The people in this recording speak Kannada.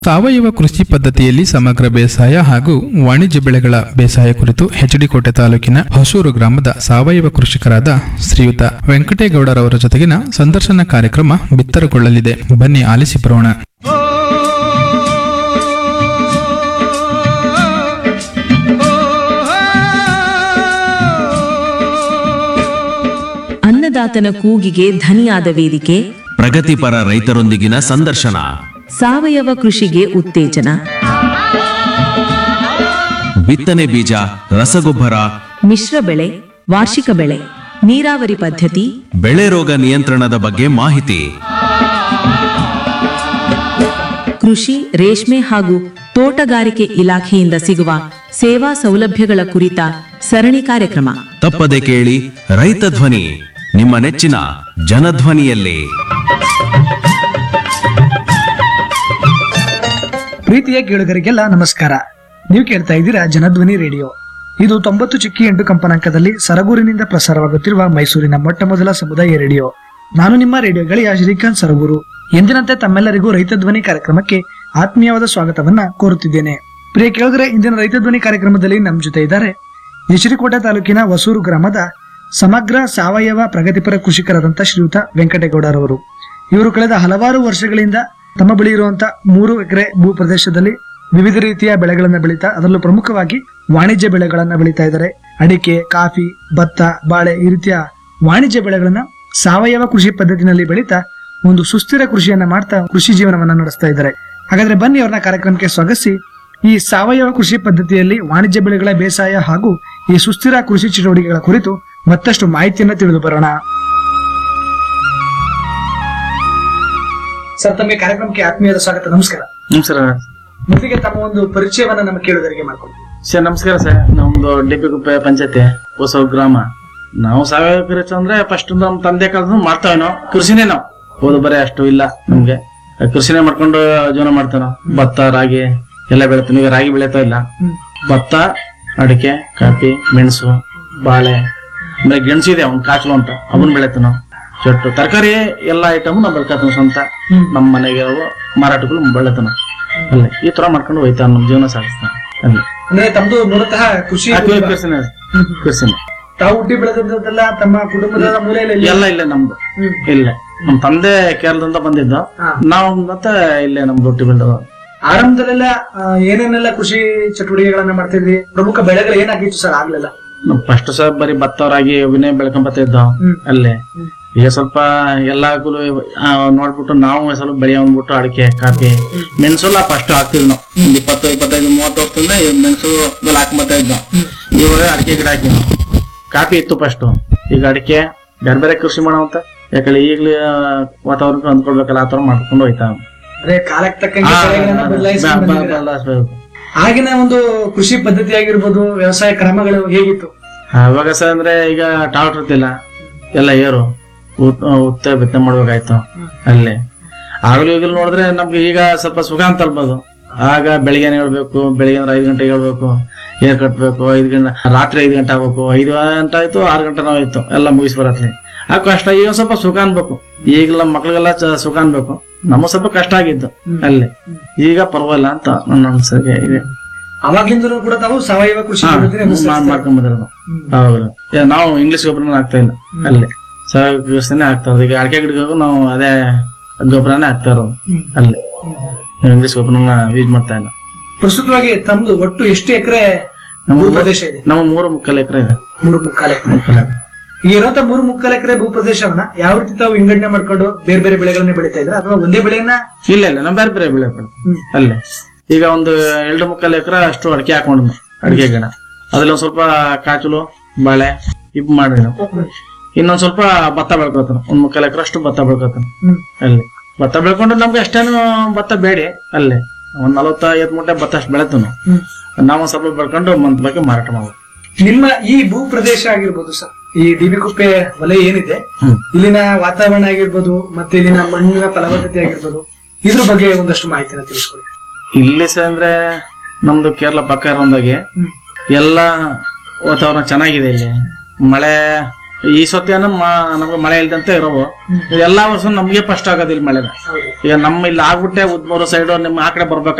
ಸಾವಯವ ಕೃಷಿ ಪದ್ಧತಿಯಲ್ಲಿ ಸಮಗ್ರ ಬೇಸಾಯ ಹಾಗೂ ವಾಣಿಜ್ಯ ಬೆಳೆಗಳ ಬೇಸಾಯ ಕುರಿತು ಹೆಚ್ಡಿಕೋಟೆ ತಾಲೂಕಿನ ಹೊಸೂರು ಗ್ರಾಮದ ಸಾವಯವ ಕೃಷಿಕರಾದ ಶ್ರೀಯುತ ವೆಂಕಟೇಗೌಡರವರ ಜೊತೆಗಿನ ಸಂದರ್ಶನ ಕಾರ್ಯಕ್ರಮ ಬಿತ್ತರಗೊಳ್ಳಲಿದೆ ಬನ್ನಿ ಆಲಿಸಿ ಬರೋಣ ಅನ್ನದಾತನ ಕೂಗಿಗೆ ಧನಿಯಾದ ವೇದಿಕೆ ಪ್ರಗತಿಪರ ರೈತರೊಂದಿಗಿನ ಸಂದರ್ಶನ ಸಾವಯವ ಕೃಷಿಗೆ ಉತ್ತೇಜನ ಬಿತ್ತನೆ ಬೀಜ ರಸಗೊಬ್ಬರ ಮಿಶ್ರ ಬೆಳೆ ವಾರ್ಷಿಕ ಬೆಳೆ ನೀರಾವರಿ ಪದ್ಧತಿ ಬೆಳೆ ರೋಗ ನಿಯಂತ್ರಣದ ಬಗ್ಗೆ ಮಾಹಿತಿ ಕೃಷಿ ರೇಷ್ಮೆ ಹಾಗೂ ತೋಟಗಾರಿಕೆ ಇಲಾಖೆಯಿಂದ ಸಿಗುವ ಸೇವಾ ಸೌಲಭ್ಯಗಳ ಕುರಿತ ಸರಣಿ ಕಾರ್ಯಕ್ರಮ ತಪ್ಪದೆ ಕೇಳಿ ರೈತ ಧ್ವನಿ ನಿಮ್ಮ ನೆಚ್ಚಿನ ಜನಧ್ವನಿಯಲ್ಲಿ ಪ್ರೀತಿಯ ಕೇಳುಗರಿಗೆಲ್ಲ ನಮಸ್ಕಾರ ನೀವು ಕೇಳ್ತಾ ಇದ್ದೀರಾ ಜನಧ್ವನಿ ರೇಡಿಯೋ ಇದು ತೊಂಬತ್ತು ಚಿಕ್ಕಿ ಎಂಟು ಕಂಪನಾಂಕದಲ್ಲಿ ಸರಗೂರಿನಿಂದ ಪ್ರಸಾರವಾಗುತ್ತಿರುವ ಮೈಸೂರಿನ ಮೊಟ್ಟ ಮೊದಲ ಸಮುದಾಯ ರೇಡಿಯೋ ನಾನು ನಿಮ್ಮ ರೇಡಿಯೋ ಗೆಳೆಯ ಶ್ರೀಕಾಂತ್ ಸರಗೂರು ಎಂದಿನಂತೆ ತಮ್ಮೆಲ್ಲರಿಗೂ ರೈತ ಧ್ವನಿ ಕಾರ್ಯಕ್ರಮಕ್ಕೆ ಆತ್ಮೀಯವಾದ ಸ್ವಾಗತವನ್ನ ಕೋರುತ್ತಿದ್ದೇನೆ ಪ್ರಿಯ ಕೇಳುಗರೆ ಇಂದಿನ ರೈತ ಧ್ವನಿ ಕಾರ್ಯಕ್ರಮದಲ್ಲಿ ನಮ್ಮ ಜೊತೆ ಇದ್ದಾರೆ ಯಶರಿಕೋಟೆ ತಾಲೂಕಿನ ಹೊಸೂರು ಗ್ರಾಮದ ಸಮಗ್ರ ಸಾವಯವ ಪ್ರಗತಿಪರ ಕೃಷಿಕರಾದಂಥ ಶ್ರೀಯುತ ವೆಂಕಟೇಗೌಡರವರು ಇವರು ಕಳೆದ ಹಲವಾರು ವರ್ಷಗಳಿಂದ ತಮ್ಮ ಬಳಿ ಇರುವಂತಹ ಮೂರು ಎಕರೆ ಭೂ ಪ್ರದೇಶದಲ್ಲಿ ವಿವಿಧ ರೀತಿಯ ಬೆಳೆಗಳನ್ನ ಬೆಳೀತಾ ಅದರಲ್ಲೂ ಪ್ರಮುಖವಾಗಿ ವಾಣಿಜ್ಯ ಬೆಳೆಗಳನ್ನ ಬೆಳೀತಾ ಇದ್ದಾರೆ ಅಡಿಕೆ ಕಾಫಿ ಭತ್ತ ಬಾಳೆ ಈ ರೀತಿಯ ವಾಣಿಜ್ಯ ಬೆಳೆಗಳನ್ನ ಸಾವಯವ ಕೃಷಿ ಪದ್ಧತಿನಲ್ಲಿ ಬೆಳೀತಾ ಒಂದು ಸುಸ್ಥಿರ ಕೃಷಿಯನ್ನ ಮಾಡ್ತಾ ಕೃಷಿ ಜೀವನವನ್ನ ನಡೆಸ್ತಾ ಇದ್ದಾರೆ ಹಾಗಾದ್ರೆ ಬನ್ನಿ ಅವ್ರನ್ನ ಕಾರ್ಯಕ್ರಮಕ್ಕೆ ಸ್ವಾಗತಿಸಿ ಈ ಸಾವಯವ ಕೃಷಿ ಪದ್ಧತಿಯಲ್ಲಿ ವಾಣಿಜ್ಯ ಬೆಳೆಗಳ ಬೇಸಾಯ ಹಾಗೂ ಈ ಸುಸ್ಥಿರ ಕೃಷಿ ಚಟುವಟಿಕೆಗಳ ಕುರಿತು ಮತ್ತಷ್ಟು ಮಾಹಿತಿಯನ್ನ ತಿಳಿದು ಬರೋಣ ಸರ್ ತಮಗೆ ಕಾರ್ಯಕ್ರಮಕ್ಕೆ ಆತ್ಮೀಯದ ಸ್ವಾಗತ ನಮಸ್ಕಾರ ನಮಸ್ಕಾರ ಮೊದಲಿಗೆ ತಮ್ಮ ಒಂದು ಪರಿಚಯವನ್ನ ನಮ್ಮ ಕೇಳುಗರಿಗೆ ಮಾಡ್ಕೊಡ್ತೀವಿ ಸರ್ ನಮಸ್ಕಾರ ಸರ್ ನಮ್ದು ಡಿಪಿಗುಪ್ಪೆ ಪಂಚಾಯತಿ ಹೊಸ ಗ್ರಾಮ ನಾವು ಸಾವಯವ ಕೃಷಿ ಅಂದ್ರೆ ಫಸ್ಟ್ ನಮ್ ತಂದೆ ಕಾಲದ ಮಾಡ್ತಾವೆ ನಾವು ಕೃಷಿನೇ ನಾವು ಓದು ಬರೀ ಅಷ್ಟು ಇಲ್ಲ ನಮ್ಗೆ ಕೃಷಿನೇ ಮಾಡ್ಕೊಂಡು ಜೀವನ ಮಾಡ್ತಾವೆ ನಾವು ಭತ್ತ ರಾಗಿ ಎಲ್ಲ ಬೆಳಿತೀವಿ ಈಗ ರಾಗಿ ಬೆಳೀತಾ ಇಲ್ಲ ಭತ್ತ ಅಡಿಕೆ ಕಾಫಿ ಮೆಣಸು ಬಾಳೆ ಆಮೇಲೆ ಗೆಣಸು ಇದೆ ಅವ್ನ್ ಕಾಚಲು ಅಂತ ಅವನ್ ಬೆಳಿತೀವಿ ನಾವು ಚೊಟ್ಟು ತರಕಾರಿ ಎಲ್ಲ ಐಟಮ್ ನಾವು ಬೆಳ್ಕೊತೀವಿ ಸ್ವಂತ ನಮ್ಮ ಮನೆಗೆ ಅವು ಮಾರಾಟಗಳು ಬೆಳಿತೀವಿ ನಾವು ಅಲ್ಲೇ ಈ ತರ ಮಾಡ್ಕೊಂಡು ಹೋಯ್ತಾವ ನಮ್ಮ ಜೀವನ ಸಾಗಿಸ್ತಾನೆ ಅಲ್ಲಿ ಅಂದ್ರೆ ತಮ್ದು ಮೂಲತಃ ಕೃಷಿ ಆ ಕೃಷಿ- ಕೃಷಿನೇ ಕೃಷಿನೇ ತಾವು ಹುಟ್ಟಿ ಬೆಳೆದದ್ದೆಲ್ಲ ತಮ್ಮ ಕುಟುಂಬದ ಮೂಲೆಯಲ್ಲಿ ಎಲ್ಲ ಇಲ್ಲೇ ನಮ್ದು ಇಲ್ಲ ನಮ್ ತಂದೆ ಕೇರಳದಿಂದ ಬಂದಿದ್ದು ಹಾ. ನಾವು ಮತ್ತೆ ಇಲ್ಲೇ ನಮ್ದು ಹುಟ್ಟಿ ಬೆಳೆದ ಆರಂಭದಲ್ಲೆಲ್ಲ ಆ, ಏನೇನೆಲ್ಲ ಕೃಷಿ ಚಟುವಟಿಕೆಗಳನ್ನ ಮಾಡ್ತಿದ್ರಿ ಪ್ರಮುಖ ಬೆಳೆಗಳು ಏನಾಗಿತ್ತು ಸರ್ ಆಗ್ಲೆಲ್ಲ ಫಸ್ಟ್ ಸಹ ಬರೀ ಭತ್ತ ರಾಗಿ ಅವನ್ನೇ ಬೆಳ್ಕೊಂಬತ್ತಿದ್ದ ಹ್ಮ್. ಅಲ್ಲೇ ಈಗ ಸ್ವಲ್ಪ ಎಲ್ಲ ನೋಡ್ಬಿಟ್ಟು ನಾವು ಸ್ವಲ್ಪ ಬೆಳೆ ಅಂದ್ಬಿಟ್ಟು ಅಡಿಕೆ ಕಾಫಿ ಮೆಣಸೆಲ್ಲ ಫಸ್ಟ್ ಹಾಕ್ತಿದ್ವಿ ನಾವು ಒಂದ್ ಇಪ್ಪತ್ತು ಇಪ್ಪತ್ತೈದು ಮೂವತ್ತು ವರ್ಷದಿಂದ ಈ ಮೆಣಸು ಬೆಲ್ಲ ಹಾಕೊಂಬತ್ತಾ ಇದ್ದ ಇವಾಗ ಅಡಿಕೆ ಗಿಡ ಹಾಕಿ ನಾವು ಕಾಫಿ ಇತ್ತು ಫಸ್ಟ್ ಈಗ ಅಡಿಕೆ ಬೇರೆ ಬೇರೆ ಕೃಷಿ ಮಾಡೋಂತ ಯಾಕಂದ್ರೆ ಈಗಲೇ ವಾತಾವರಣಕ್ಕೆ ಹೊಂದ್ಕೊಳ್ಬೇಕಲ್ಲ ಆ ತರ ಮಾಡ್ಕೊಂಡು ಹೋಯ್ತಾ ಅಂದ್ರೆ ಕಾಲಕ್ಕೆ ತಕ್ಕಂಗೆ ಬೆಳೆಗಳನ್ನ ಬದಲಾಯಿಸ್ಕೊಂಡು ಬಂದಿದ್ದೀರಾ. ಬದಲಾಯಿಸ್ಬೇಕು ಆಗಿನ ಒಂದು ಕೃಷಿ ಪದ್ಧತಿ ಆಗಿರ್ಬೋದು ವ್ಯವಸಾಯ ಕ್ರಮಗಳು ಹೇಗಿತ್ತು ಅವಾಗ ಸಹ ಅಂದ್ರೆ ಈಗ ಟಾವರ್ ಇರ್ತಿಲ್ಲ ಎಲ್ಲ ಏರು ಉತ್- ಉತ್ತೆ ಬಿತ್ತನೆ ಮಾಡ್ಬೇಕಾಯ್ತು ಅಲ್ಲಿ ಆಗ್ಲೂ ಈಗಲೂ ನೋಡಿದ್ರೆ ನಮ್ಗೆ ಈಗ ಸ್ವಲ್ಪ ಸುಖ ಅಂತ ಅನ್ಬೋದು ಆಗ ಬೆಳಿಗ್ಗೆನೆ ಹೇಳ್ಬೇಕು ಬೆಳಿಗ್ಗೆ ಅಂದ್ರೆ ಐದು ಗಂಟೆಗೆ ಹೇಳ್ಬೇಕು ಏರ್ ಕಟ್ಬೇಕು ಐದು ಗಂಟೆ ರಾತ್ರಿ ಐದು ಗಂಟೆ ಆಗ್ಬೇಕು ಐದು ಗಂಟೆ ಆಯ್ತು ಆರು ಗಂಟೆ ನಾವು ಆಯ್ತು ಎಲ್ಲ ಮುಗಿಸ್ ಬರತ್ಲಿ ಆ ಕಷ್ಟ ಈಗ ಒಂದ್ ಸ್ವಲ್ಪ ಸುಖ ಅನ್ಬೇಕು ಈಗ ನಮ್ಮ ಮಕ್ಳಿಗೆಲ್ಲ ಚ- ಸುಖ ಅನ್ಬೇಕು ನಮಗ್ ಸ್ವಲ್ಪ ಕಷ್ಟ ಆಗಿತ್ತು ಅಲ್ಲಿ ಈಗ ಪರವಾಗಿಲ್ಲ ಅಂತ ನನ್ನ ಅನ್ಸಿಕೆ ಇದೆ ಅವಾಗ್ಲಿಂದಲೂ ಕೂಡ ತಾವು ಸಾವಯವ ಕೃಷಿ ಹಾ, ಪದ್ಧತಿನ ಮಾಡ್- ಅನುಸರಿಸ್ತಾ ಮಾಡ್ಕೊಂಡ್ ಬಂದಿರೋದು ಹೌದು ಏ, ನಾವು ಇಂಗ್ಲಿಷ್ ಗೊಬ್ಬರನ ಹಾಕ್ತಾ ಇಲ್ಲ ಅಲ್ಲಿ ಸಾವಯವ ಕೃಷಿನೇ ಹಾಕ್ತಾ ಇರೋದು ಈಗ ಅಡಿಕೆ ಗಿಡಗಳಿಗೂ ನಾವು ಅದೇ ಗೊಬ್ಬರನೇ ಹಾಕ್ತಾ ಇರೋದು ಅಲ್ಲಿ ಇಂಗ್ಲಿಷ್ ಗೊಬ್ಬರನ ಯೂಸ್ ಮಾಡ್ತಾ ಇಲ್ಲ ಪ್ರಸ್ತುತವಾಗಿ ತಮ್ದು ಒಟ್ಟು ಎಷ್ಟು ಎಕರೆ ಭೂ ಪ್ರದೇಶ ಇದೆ ನಮ್ಮ ಮೂರು ಮುಕ್ಕಾಲು ಎಕರೆ ಇದೆ ಮೂರು ಮುಕ್ಕಾಲು ಎಕರೆ ಮುಕ್ಕಾಲು ಎಕರೆ. ಈಗ ಇರುವಂತ ಮೂರು ಮುಕ್ಕಾಲು ಎಕರೆ ಭೂ ಪ್ರದೇಶವನ್ನ ಯಾವ ರೀತಿ ತಾವು ವಿಂಗಡಣೆ ಮಾಡ್ಕೊಂಡು ಬೇರೆ ಬೇರೆ ಬೆಳೆಗಳನ್ನ ಬೆಳೀತಾ ಇದ್ರ ಅಥವಾ ಒಂದೇ ಬೆಳೆಯನ್ನ ಇಲ್ಲ ಇಲ್ಲ ನಾವು ಬೇರೆ ಬೇರೆ ಬೆಳೆ ಬೆಳೆ ಅಲ್ಲೇ ಈಗ ಒಂದು ಎರಡು ಮುಕ್ಕಾಲು ಎಕರೆ ಅಷ್ಟು ಅಡಿಕೆ ಹಾಕೊಂಡು ಅಡಿಕೆ ಗಿಡ ಅದ್ರಲ್ಲಿ ಒಂದ್ ಸ್ವಲ್ಪ ಕಾಚಲು ಬಾಳೆ ಇಬ್ ಮಾಡಿ ನಾವು ಇನ್ನೊಂದ್ ಸ್ವಲ್ಪ ಭತ್ತ ಬೆಳ್ಕೊತಾನ ಒಂದ್ ಮುಕ್ಕಾಲು ಎಕರೆ ಅಷ್ಟು ಭತ್ತ ಬೆಳ್ಕೊತಾನ ಹ್ಮ್. ಅಲ್ಲಿ ಭತ್ತ ಬೆಳ್ಕೊಂಡು ನಮ್ಗೆ ಅಷ್ಟೇನು ಭತ್ತ ಬೇಡಿ ಅಲ್ಲೇ ಒಂದ್ ನಲವತ್ತ ಐವತ್ ಮೂಟೆ ಭತ್ತ ಅಷ್ಟು ಬೆಳೆತು ನಾವು ನಾವು ಒಂದ್ ಸ್ವಲ್ಪ ಬೆಳ್ಕೊಂಡು ಮಂತ್ ಬಗ್ಗೆ ಮಾರಾಟ ಮಾಡ್ಬೋದು ನಿಮ್ಮ ಈ ಭೂ ಪ್ರದೇಶ ಆಗಿರ್ಬೋದು ಸರ್ ಈ ಡಿಬಿಕುಪ್ಪೆ ವಲಯ ಏನಿದೆ ಹ್ಮ್. ಇಲ್ಲಿನ ವಾತಾವರಣ ಆಗಿರ್ಬೋದು ಮತ್ತೆ ಇಲ್ಲಿನ ಮಣ್ಣಿನ ಫಲವತ್ತತೆ ಆಗಿರ್ಬೋದು ಇದ್ರ ಬಗ್ಗೆ ಒಂದಷ್ಟು ಮಾಹಿತಿನ ತಿಳಿಸ್ಕೊಡಿ ಇಲ್ಲಿ ಸಹ ಅಂದ್ರೆ ನಮ್ದು ಕೇರಳ ಪಕ್ಕ ಇರೋದಾಗೆ ಎಲ್ಲ ವಾತಾವರಣ ಚೆನ್ನಾಗಿದೆ ಇಲ್ಲಿ ಮಳೆ ಈ ಸತ್ಯನ ನಮ್ಗೆ ಮಳೆ ಇಲ್ದಂತೆ ಇರೋವು ಎಲ್ಲಾ ವರ್ಷ ನಮ್ಗೆ ಫಸ್ಟ್ ಆಗೋದಿಲ್ಲ ಮಳೆನ ಈಗ ನಮ್ಮ ಇಲ್ಲಿ ಆಗ್ಬಿಟ್ಟೆ ಉದ್ಮೂರು ಸೈಡ್ ನಿಮ್ಮ ಆ ಕಡೆ ಬರ್ಬೇಕು